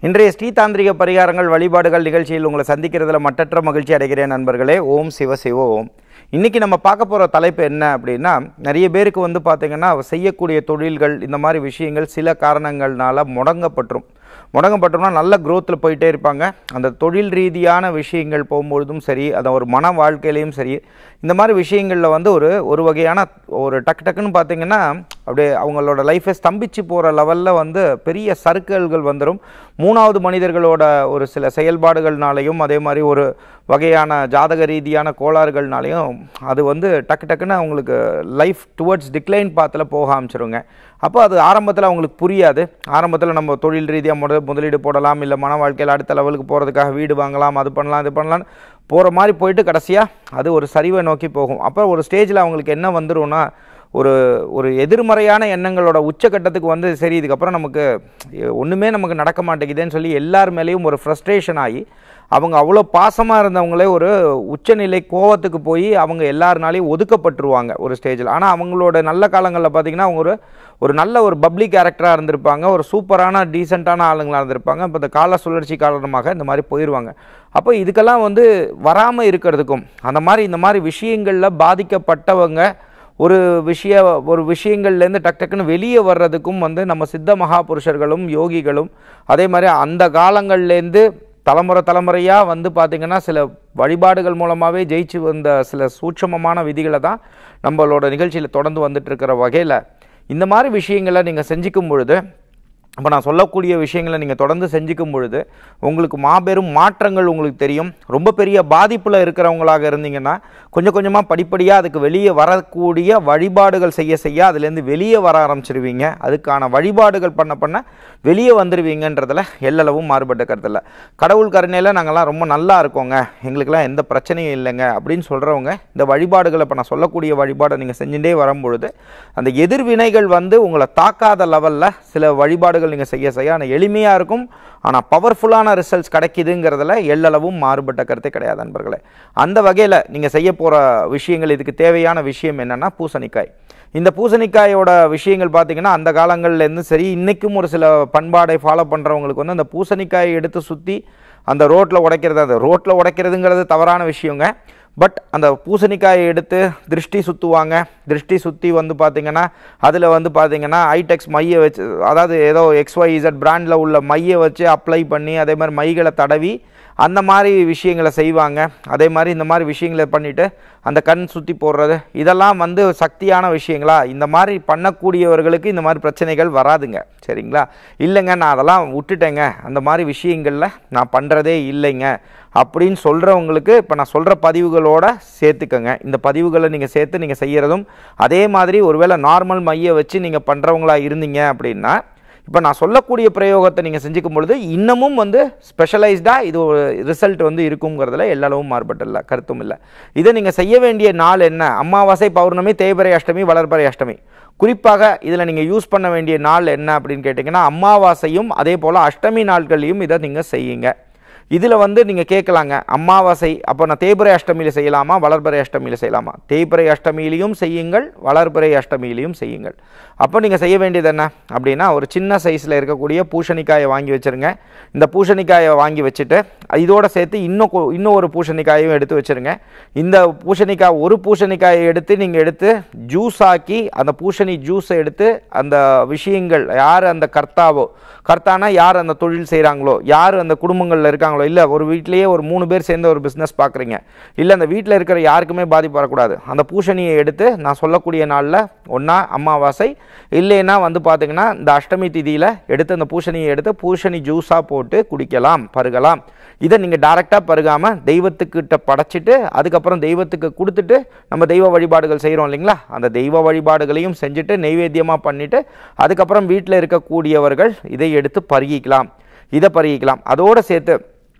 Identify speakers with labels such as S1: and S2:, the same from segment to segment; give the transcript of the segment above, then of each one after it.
S1: இன்றைய ஸ்ரீதாந்திரிக பரிகாரங்கள் வழிபாடுகள் நிகழ்ச்சியில் உங்களை சந்திக்கிறதுல மட்டற்ற மகிழ்ச்சி அடைகிறேன் நண்பர்களே ஓம் சிவ சிவ ஓம் இன்றைக்கி நம்ம பார்க்க போகிற தலைப்பு என்ன அப்படின்னா நிறைய பேருக்கு வந்து பார்த்திங்கன்னா செய்யக்கூடிய தொழில்கள் இந்த மாதிரி விஷயங்கள் சில காரணங்கள்னால முடங்கப்பட்டுரும் முடங்கப்பட்டோம்னா நல்ல க்ரோத்தில் போயிட்டே இருப்பாங்க அந்த தொழில் ரீதியான விஷயங்கள் போகும்பொழுதும் சரி அந்த ஒரு மன வாழ்க்கையிலையும் சரி இந்த மாதிரி விஷயங்களில் வந்து ஒரு ஒரு வகையான ஒரு டக்கு டக்குன்னு பார்த்தீங்கன்னா அப்படியே அவங்களோட லைஃப்பை ஸ்தம்பிச்சு போகிற லெவலில் வந்து பெரிய சர்க்கிள்கள் வந்துடும் மூணாவது மனிதர்களோட ஒரு சில செயல்பாடுகள்னாலையும் அதே மாதிரி ஒரு வகையான ஜாதக ரீதியான கோளாறுகள்னாலையும் அது வந்து டக்கு டக்குன்னு அவங்களுக்கு லைஃப் டுவர்ட்ஸ் டிக்ளைன் பாத்தில் போக ஆரம்பிச்சிருங்க அப்போ அது ஆரம்பத்தில் அவங்களுக்கு புரியாது ஆரம்பத்தில் நம்ம தொழில் ரீதியாக முத முதலீடு போடலாம் இல்லை மன வாழ்க்கையில் அடுத்த லெவலுக்கு போகிறதுக்காக வீடு வாங்கலாம் அது பண்ணலாம் இது பண்ணலாம்னு போகிற மாதிரி போயிட்டு கடைசியாக அது ஒரு சரிவை நோக்கி போகும் அப்போ ஒரு ஸ்டேஜில் அவங்களுக்கு என்ன வந்துரும்னா ஒரு ஒரு எதிர்மறையான எண்ணங்களோட உச்சக்கட்டத்துக்கு வந்து சரி இதுக்கப்புறம் நமக்கு ஒன்றுமே நமக்கு நடக்க மாட்டேங்குதுன்னு சொல்லி எல்லார் மேலேயும் ஒரு ஃப்ரஸ்ட்ரேஷன் ஆகி அவங்க அவ்வளோ பாசமாக இருந்தவங்களே ஒரு உச்சநிலை கோவத்துக்கு போய் அவங்க எல்லாருனாலையும் ஒதுக்கப்பட்டுருவாங்க ஒரு ஸ்டேஜில் ஆனால் அவங்களோட நல்ல காலங்களில் பார்த்திங்கன்னா அவங்க ஒரு ஒரு நல்ல ஒரு பப்ளிக் கேரக்டராக இருந்திருப்பாங்க ஒரு சூப்பரான டீசெண்டான ஆளுங்களாக இருந்திருப்பாங்க இப்போ இந்த கால சுழற்சி காரணமாக இந்த மாதிரி போயிடுவாங்க அப்போ இதுக்கெல்லாம் வந்து வராமல் இருக்கிறதுக்கும் அந்த மாதிரி இந்த மாதிரி விஷயங்களில் பாதிக்கப்பட்டவங்க ஒரு விஷய ஒரு விஷயங்கள்லேருந்து டக் டக்குன்னு வெளியே வர்றதுக்கும் வந்து நம்ம சித்த மகாபுருஷர்களும் யோகிகளும் அதே மாதிரி அந்த காலங்கள்லேருந்து தலைமுறை தலைமுறையாக வந்து பார்த்திங்கன்னா சில வழிபாடுகள் மூலமாகவே ஜெயிச்சு வந்த சில சூட்சமமான விதிகளை தான் நம்மளோட நிகழ்ச்சியில் தொடர்ந்து வந்துட்டு இருக்கிற வகையில் இந்த மாதிரி விஷயங்களை நீங்கள் செஞ்சுக்கும் பொழுது இப்போ நான் சொல்லக்கூடிய விஷயங்களை நீங்கள் தொடர்ந்து செஞ்சுக்கும் பொழுது உங்களுக்கு மாபெரும் மாற்றங்கள் உங்களுக்கு தெரியும் ரொம்ப பெரிய பாதிப்பில் இருக்கிறவங்களாக இருந்தீங்கன்னா கொஞ்சம் கொஞ்சமாக படிப்படியாக அதுக்கு வெளியே வரக்கூடிய வழிபாடுகள் செய்ய செய்ய அதுலேருந்து வெளியே வர ஆரம்பிச்சிருவீங்க அதுக்கான வழிபாடுகள் பண்ண பண்ண வெளியே வந்துடுவீங்கன்றதில் எல்லளவும் மாறுபட்ட கருத்தில் கடவுள் கருணையில் நாங்கள்லாம் ரொம்ப நல்லா இருக்கோங்க எங்களுக்கெல்லாம் எந்த பிரச்சனையும் இல்லைங்க அப்படின்னு சொல்கிறவங்க இந்த வழிபாடுகளை இப்போ நான் சொல்லக்கூடிய வழிபாடை நீங்கள் செஞ்சுட்டே வரும்பொழுது அந்த எதிர்வினைகள் வந்து உங்களை தாக்காத லெவலில் சில வழிபாடுகள் நீங்கள் செய்ய செய்ய ஆனால் எளிமையாக இருக்கும் ஆனால் பவர்ஃபுல்லான ரிசல்ட்ஸ் கிடைக்குதுங்கிறதுல எல்லளவும் மாறுபட்ட கருத்தே கிடையாது நண்பர்களே அந்த வகையில் நீங்கள் செய்ய போகிற விஷயங்கள் இதுக்கு தேவையான விஷயம் என்னென்னா பூசணிக்காய் இந்த பூசணிக்காயோட விஷயங்கள் பார்த்தீங்கன்னா அந்த காலங்கள்லேருந்து சரி இன்றைக்கும் ஒரு சில பண்பாடை ஃபாலோ பண்ணுறவங்களுக்கு வந்து அந்த பூசணிக்காயை எடுத்து சுற்றி அந்த ரோட்டில் உடைக்கிறது அந்த ரோட்டில் உடைக்கிறதுங்கிறது தவறான விஷயங்க பட் அந்த பூசணிக்காயை எடுத்து திருஷ்டி சுற்றுவாங்க திருஷ்டி சுற்றி வந்து பார்த்திங்கன்னா அதில் வந்து பார்த்திங்கன்னா ஐடெக்ஸ் மையை வச்சு அதாவது ஏதோ எக்ஸ்ஒய் இசட் பிராண்டில் உள்ள மையை வச்சு அப்ளை பண்ணி அதே மாதிரி மைகளை தடவி அந்த மாதிரி விஷயங்களை செய்வாங்க அதே மாதிரி இந்த மாதிரி விஷயங்களை பண்ணிவிட்டு அந்த கண் சுற்றி போடுறது இதெல்லாம் வந்து சக்தியான விஷயங்களா இந்த மாதிரி பண்ணக்கூடியவர்களுக்கு இந்த மாதிரி பிரச்சனைகள் வராதுங்க சரிங்களா இல்லைங்க நான் அதெல்லாம் விட்டுட்டேங்க அந்த மாதிரி விஷயங்களில் நான் பண்ணுறதே இல்லைங்க அப்படின்னு சொல்கிறவங்களுக்கு இப்போ நான் சொல்கிற பதிவுகளோட சேர்த்துக்கங்க இந்த பதிவுகளை நீங்கள் சேர்த்து நீங்கள் செய்கிறதும் அதே மாதிரி ஒருவேளை நார்மல் மையை வச்சு நீங்கள் பண்ணுறவங்களா இருந்தீங்க அப்படின்னா இப்போ நான் சொல்லக்கூடிய பிரயோகத்தை நீங்கள் செஞ்சுக்கும் பொழுது இன்னமும் வந்து ஸ்பெஷலைஸ்டாக இது ஒரு ரிசல்ட் வந்து இருக்குங்கிறதுல எல்லாவும் மாறுபட்டில்ல கருத்தும் இல்லை இதை நீங்கள் செய்ய வேண்டிய நாள் என்ன அமாவாசை பௌர்ணமி தேய்பிரை அஷ்டமி வளர்பிறை அஷ்டமி குறிப்பாக இதில் நீங்கள் யூஸ் பண்ண வேண்டிய நாள் என்ன அப்படின்னு கேட்டிங்கன்னா அமாவாசையும் அதே போல் அஷ்டமி நாட்கள்லையும் இதை நீங்கள் செய்யுங்க இதில் வந்து நீங்கள் கேட்கலாங்க அமாவாசை அப்போ நான் தேய்பிரை அஷ்டமியில் செய்யலாமா வளர்பிறை அஷ்டமியில் செய்யலாமா தேய்பிரை அஷ்டமியிலையும் செய்யுங்கள் வளர்பிறை அஷ்டமியிலையும் செய்யுங்கள் அப்போ நீங்கள் செய்ய வேண்டியது என்ன அப்படின்னா ஒரு சின்ன சைஸில் இருக்கக்கூடிய பூசணிக்காயை வாங்கி வச்சுருங்க இந்த பூசணிக்காயை வாங்கி வச்சுட்டு இதோட சேர்த்து இன்னும் கொ- இன்னும் ஒரு பூசணிக்காயும் எடுத்து வச்சுருங்க இந்த பூசணிக்காய் ஒரு பூசணிக்காயை எடுத்து நீங்கள் எடுத்து ஜூஸ் ஆக்கி அந்த பூசணி ஜூஸை எடுத்து அந்த விஷயங்கள் யார் அந்த கர்த்தாவோ கர்த்தானா யார் அந்த தொழில் செய்கிறாங்களோ யார் அந்த குடும்பங்களில் இருக்காங்களோ இல்லை ஒரு வீட்லேயே ஒரு மூணு பேர் சேர்ந்து ஒரு பிஸ்னஸ் பார்க்குறீங்க இல்லை அந்த வீட்டில் இருக்கிற யாருக்குமே பாதிப்பு வரக்கூடாது அந்த பூசணியை எடுத்து நான் சொல்லக்கூடிய நாளில் ஒன்றா அமாவாசை இல்லைன்னா வந்து பார்த்தீங்கன்னா இந்த அஷ்டமி திதியில் எடுத்து அந்த பூசணியை எடுத்து பூசணி ஜூஸாக போட்டு குடிக்கலாம் பருகலாம் இதை நீங்கள் டைரெக்டாக பருகாமல் தெய்வத்துக்கிட்ட படைச்சிட்டு அதுக்கப்புறம் தெய்வத்துக்கு கொடுத்துட்டு நம்ம தெய்வ வழிபாடுகள் செய்கிறோம் இல்லைங்களா அந்த தெய்வ வழிபாடுகளையும் செஞ்சுட்டு நெய்வேத்தியமாக பண்ணிவிட்டு அதுக்கப்புறம் வீட்டில் இருக்கக்கூடியவர்கள் இதை எடுத்து பருகிக்கலாம் இதை பருகிக்கலாம் அதோடு சேர்த்து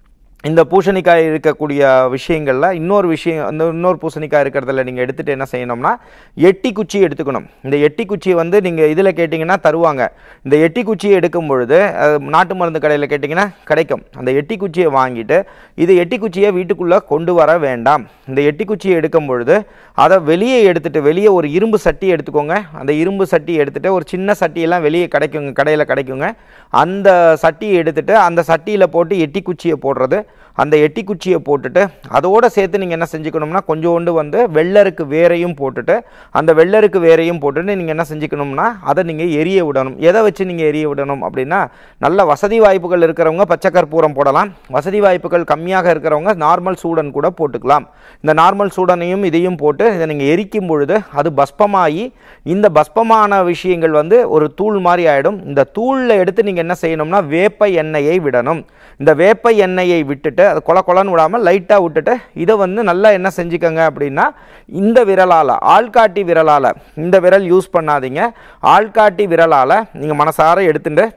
S1: இந்த பூசணிக்காய் இருக்கக்கூடிய விஷயங்களில் இன்னொரு விஷயம் இந்த இன்னொரு பூசணிக்காய் இருக்கிறதுல நீங்கள் எடுத்துகிட்டு என்ன செய்யணும்னா எட்டி குச்சி எடுத்துக்கணும் இந்த எட்டி குச்சியை வந்து நீங்கள் இதில் கேட்டிங்கன்னா தருவாங்க இந்த எட்டி குச்சியை எடுக்கும் பொழுது அது நாட்டு மருந்து கடையில் கேட்டிங்கன்னா கிடைக்கும் அந்த எட்டி குச்சியை வாங்கிட்டு இது எட்டி குச்சியை வீட்டுக்குள்ளே கொண்டு வர வேண்டாம் இந்த எட்டி குச்சியை எடுக்கும் பொழுது அதை வெளியே எடுத்துட்டு வெளியே ஒரு இரும்பு சட்டி எடுத்துக்கோங்க அந்த இரும்பு சட்டி எடுத்துட்டு ஒரு சின்ன சட்டியெல்லாம் வெளியே கிடைக்குங்க கடையில் கிடைக்குங்க அந்த சட்டியை எடுத்துட்டு அந்த சட்டியில் போட்டு எட்டி குச்சியை போடுறது அந்த எட்டி குச்சியை போட்டுட்டு அதோடு சேர்த்து நீங்கள் என்ன செஞ்சுக்கணும்னா கொஞ்சோண்டு வந்து வெள்ளருக்கு வேரையும் போட்டுட்டு அந்த வெள்ளருக்கு வேரையும் போட்டுட்டு நீங்கள் என்ன செஞ்சுக்கணும்னா அதை நீங்கள் எரிய விடணும் எதை வச்சு நீங்கள் எரிய விடணும் அப்படின்னா நல்ல வசதி வாய்ப்புகள் இருக்கிறவங்க பச்சை கற்பூரம் போடலாம் வசதி வாய்ப்புகள் கம்மியாக இருக்கிறவங்க நார்மல் சூடன் கூட போட்டுக்கலாம் இந்த நார்மல் சூடனையும் இதையும் போட்டு இதை நீங்கள் எரிக்கும் பொழுது அது பஸ்பமாகி இந்த பஸ்பமான விஷயங்கள் வந்து ஒரு தூள் மாதிரி ஆகிடும் இந்த தூளில் எடுத்து நீங்கள் என்ன செய்யணும்னா வேப்ப எண்ணெயை விடணும் இந்த வேப்ப எண்ணெயை விட்டுட்டு அது கொல கொலன்னு விடாமல் லைட்டாக விட்டுட்டு இதை வந்து நல்லா என்ன செஞ்சுக்கோங்க அப்படின்னா இந்த விரலால் ஆள்காட்டி விரலால் இந்த விரல் யூஸ் பண்ணாதீங்க ஆள்காட்டி விரலால் நீங்கள் மனசார எடுத்துட்டு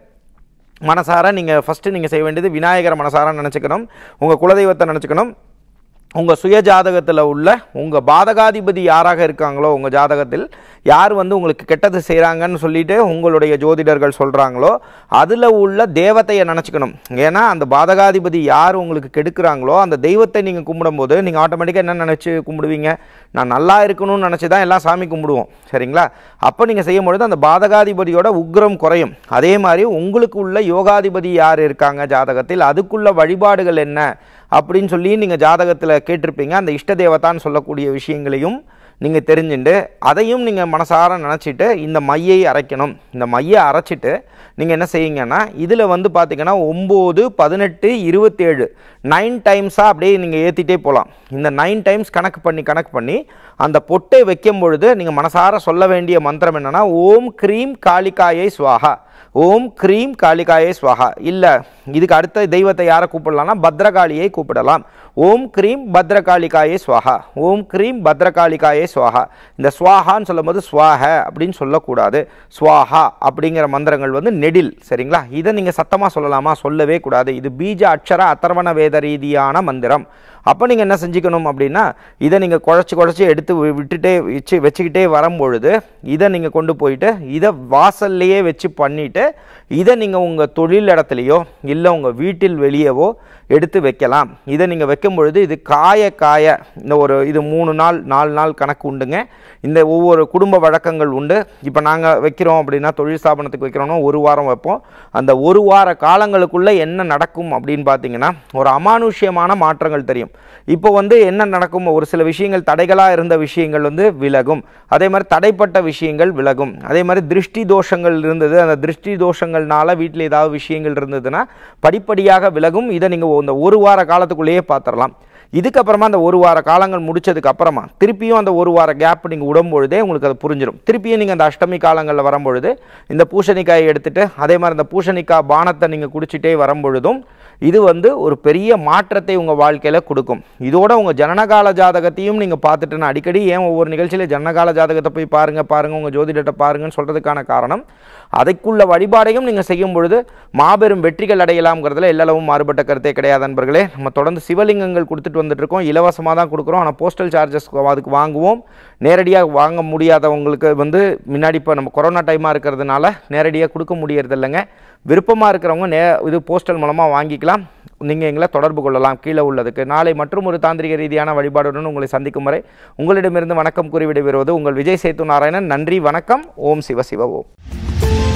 S1: மனசார நீங்கள் ஃபஸ்ட்டு நீங்கள் செய்ய வேண்டியது விநாயகரை மனசார நினச்சிக்கணும் உங்கள் குலதெய்வத்தை நினச்சிக்கணும் உங்கள் சுய ஜாதகத்தில் உள்ள உங்கள் பாதகாதிபதி யாராக இருக்காங்களோ உங்கள் ஜாதகத்தில் யார் வந்து உங்களுக்கு கெட்டது செய்கிறாங்கன்னு சொல்லிட்டு உங்களுடைய ஜோதிடர்கள் சொல்கிறாங்களோ அதில் உள்ள தேவத்தையை நினச்சிக்கணும் ஏன்னா அந்த பாதகாதிபதி யார் உங்களுக்கு கெடுக்கிறாங்களோ அந்த தெய்வத்தை நீங்கள் கும்பிடும்போது நீங்கள் ஆட்டோமேட்டிக்காக என்ன நினச்சி கும்பிடுவீங்க நான் நல்லா இருக்கணும்னு நினச்சி தான் எல்லாம் சாமி கும்பிடுவோம் சரிங்களா அப்போ நீங்கள் செய்யும் பொழுது அந்த பாதகாதிபதியோட உக்ரம் குறையும் அதே மாதிரி உங்களுக்கு உள்ள யோகாதிபதி யார் இருக்காங்க ஜாதகத்தில் அதுக்குள்ள வழிபாடுகள் என்ன அப்படின்னு சொல்லி நீங்கள் ஜாதகத்தில் கேட்டிருப்பீங்க அந்த இஷ்ட தேவதான்னு சொல்லக்கூடிய விஷயங்களையும் நீங்கள் தெரிஞ்சுட்டு அதையும் நீங்கள் மனசார நினச்சிட்டு இந்த மையை அரைக்கணும் இந்த மையை அரைச்சிட்டு நீங்கள் என்ன செய்யுங்கன்னா இதில் வந்து பார்த்தீங்கன்னா ஒம்பது பதினெட்டு இருபத்தேழு நைன் டைம்ஸாக அப்படியே நீங்கள் ஏற்றிட்டே போகலாம் இந்த நைன் டைம்ஸ் கணக்கு பண்ணி கணக்கு பண்ணி அந்த பொட்டை வைக்கும் பொழுது நீங்கள் மனசார சொல்ல வேண்டிய மந்திரம் என்னென்னா ஓம் க்ரீம் காளிகாயை ஸ்வாஹா ஓம் க்ரீம் காளிகாயே ஸ்வாஹா இல்லை இதுக்கு அடுத்த தெய்வத்தை யாரை கூப்பிடலாம்னா பத்ரகாளியை கூப்பிடலாம் ஓம் க்ரீம் பத்ரகாளிகாயே ஸ்வாஹா ஓம் க்ரீம் பத்ரகாளிகாயே ஸ்வாஹா இந்த ஸ்வாஹான்னு சொல்லும்போது ஸ்வாஹ அப்படின்னு சொல்லக்கூடாது ஸ்வாஹா அப்படிங்கிற மந்திரங்கள் வந்து நெடில் சரிங்களா இதை நீங்கள் சத்தமாக சொல்லலாமா சொல்லவே கூடாது இது பீஜ அக்ஷர அத்தர்வண வேத ரீதியான மந்திரம் அப்போ நீங்கள் என்ன செஞ்சுக்கணும் அப்படின்னா இதை நீங்கள் குழச்சி குழச்சி எடுத்து வி- விட்டுட்டே வச்சு வச்சுக்கிட்டே வரும்பொழுது இதை நீங்கள் கொண்டு போயிட்டு இதை வாசல்லையே வச்சு பண்ணிவிட்டு இதை நீங்கள் உங்கள் தொழில் இடத்துலையோ இல்லை உங்கள் வீட்டில் வெளியவோ எடுத்து வைக்கலாம் இதை நீங்கள் வைக்கும் பொழுது இது காய காய இந்த ஒரு இது மூணு நாள் நாலு நாள் கணக்கு உண்டுங்க இந்த ஒவ்வொரு குடும்ப வழக்கங்கள் உண்டு இப்போ நாங்கள் வைக்கிறோம் அப்படின்னா தொழில் ஸ்தாபனத்துக்கு வைக்கிறோம்னா ஒரு வாரம் வைப்போம் அந்த ஒரு வார காலங்களுக்குள்ளே என்ன நடக்கும் அப்படின்னு பார்த்தீங்கன்னா ஒரு அமானுஷ்யமான மாற்றங்கள் தெரியும் இப்போ வந்து என்ன நடக்கும் ஒரு சில விஷயங்கள் தடைகளாக இருந்த விஷயங்கள் வந்து விலகும் அதே மாதிரி தடைப்பட்ட விஷயங்கள் விலகும் அதே மாதிரி திருஷ்டி தோஷங்கள் இருந்தது அந்த திருஷ்டி தோஷங்கள்னால வீட்டில் ஏதாவது விஷயங்கள் இருந்ததுன்னா படிப்படியாக விலகும் இதை நீங்கள் இந்த ஒரு வார காலத்துக்குள்ளேயே பார்த்துடலாம் இதுக்கப்புறமா அந்த ஒரு வார காலங்கள் முடிச்சதுக்கு அப்புறமா திருப்பியும் அந்த ஒரு வார கேப் நீங்கள் விடும்பொழுதே உங்களுக்கு அது புரிஞ்சிடும் திருப்பியும் நீங்கள் அந்த அஷ்டமி காலங்களில் வரும்பொழுது இந்த பூசணிக்காயை எடுத்துட்டு அதே மாதிரி அந்த பூசணிக்காய் பானத்தை நீங்கள் குடிச்சிட்டே வரும்பொழுதும் இது வந்து ஒரு பெரிய மாற்றத்தை உங்கள் வாழ்க்கையில் கொடுக்கும் இதோட உங்கள் ஜனனகால ஜாதகத்தையும் நீங்கள் பார்த்துட்டு நான் அடிக்கடி ஏன் ஒவ்வொரு நிகழ்ச்சியில் ஜனனகால ஜாதகத்தை போய் பாருங்கள் பாருங்கள் உங்கள் ஜோதிடத்தை பாருங்கன்னு சொல்கிறதுக்கான காரணம் அதைக்குள்ள வழிபாடையும் நீங்கள் செய்யும் பொழுது மாபெரும் வெற்றிகள் அடையலாம்ங்கிறதுல எல்லளவும் மாறுபட்ட கருத்தே கிடையாது நண்பர்களே நம்ம தொடர்ந்து சிவலிங்கங்கள் கொடுத்துட்டு வந்துட்டு இருக்கோம் இலவசமாக தான் கொடுக்குறோம் ஆனால் போஸ்டல் சார்ஜஸ் அதுக்கு வாங்குவோம் நேரடியாக வாங்க முடியாதவங்களுக்கு வந்து முன்னாடி இப்போ நம்ம கொரோனா டைமாக இருக்கிறதுனால நேரடியாக கொடுக்க முடியறது இல்லைங்க விருப்பமாக இருக்கிறவங்க நே இது போஸ்டல் மூலமாக வாங்கிக்கலாம் நீங்கள் எங்களை தொடர்பு கொள்ளலாம் கீழே உள்ளதுக்கு நாளை மற்றும் ஒரு தாந்திரிக ரீதியான வழிபாடுடன் உங்களை சந்திக்கும் வரை உங்களிடமிருந்து வணக்கம் கூறி விடைபெறுவது உங்கள் விஜய் சேத்து நாராயணன் நன்றி வணக்கம் ஓம் சிவ சிவ ஓம்